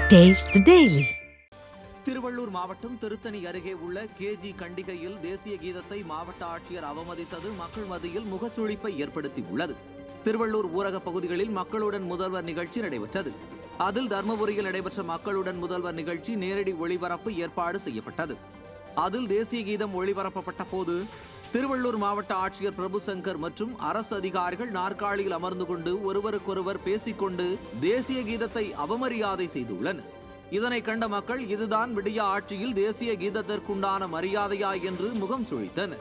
Taste the Daily. Tiruvallur மாவட்டம் திருத்தணி அருகே உள்ள கேஜி கண்டிகையில் தேசிய கீதத்தை மாவட்ட ஆட்சியர் அவமதித்தது மக்கள் மத்தியில் முகச்சுளிப்பை ஏற்படுத்தி உள்ளது திருவள்ளூர் ஊரக பகுதிகளில் மக்களுடன் முதல்வர் நிகழ்ச்சி நடைபெற்றது அதில் தர்மபுரியில் நடைபெற்ற மக்களுடன் முதல்வர் நிகழ்ச்சி நேரடி ஒளிபரப்பு ஏற்பாடு செய்யப்பட்டது அதில் தேசிய கீதம் ஒளிபரப்பப்பட்ட போது திருவள்ளூர் மாவட்ட ஆட்சியர் பிரபு சங்கர் மற்றும் அரசு அதிகாரிகள் நாற்காலியில் அமர்ந்து கொண்டு ஒருவருக்கொருவர் பேசிக்கொண்டு தேசிய கீதத்தை அவமரியாதை செய்துள்ளனர் இதனை கண்ட மக்கள் இதுதான் விடிய ஆட்சியில் தேசிய கீதத்திற்குண்டான மரியாதையா என்று முகம் சுழித்தனர்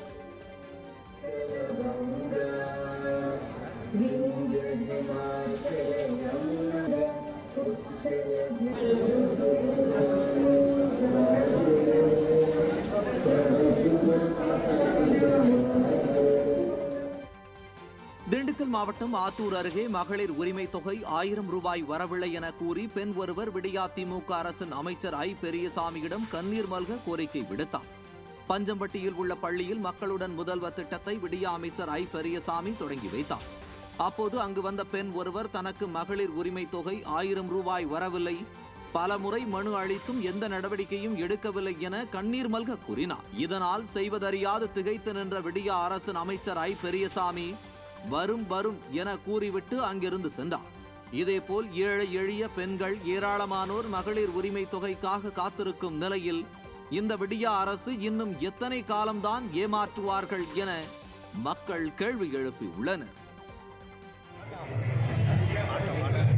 திண்டுக்கல் மாவட்டம் ஆத்தூர் அருகே மகளிர் உரிமை தொகை ஆயிரம் ரூபாய் வரவில்லை என கூறி பெண் ஒருவர் விடியா திமுக அரசின் அமைச்சர் ஐ பெரியசாமியிடம் கண்ணீர் மல்க கோரிக்கை விடுத்தார் பஞ்சம்பட்டியில் உள்ள பள்ளியில் மக்களுடன் முதல்வர் திட்டத்தை விடியா அமைச்சர் ஐ பெரியசாமி தொடங்கி வைத்தார் அப்போது அங்கு வந்த பெண் ஒருவர் தனக்கு மகளிர் உரிமை தொகை ஆயிரம் ரூபாய் வரவில்லை பல முறை மனு அளித்தும் எந்த நடவடிக்கையும் எடுக்கவில்லை என கண்ணீர் மல்க கூறினார் இதனால் செய்வதறியாது திகைத்து நின்ற விடியா அரசின் அமைச்சர் ஐ பெரியசாமி வரும் வரும் என கூறிவிட்டு அங்கிருந்து சென்றார் இதேபோல் ஏழை எளிய பெண்கள் ஏராளமானோர் மகளிர் உரிமை தொகைக்காக காத்திருக்கும் நிலையில் இந்த விடியா அரசு இன்னும் எத்தனை காலம்தான் ஏமாற்றுவார்கள் என மக்கள் கேள்வி எழுப்பியுள்ளனர்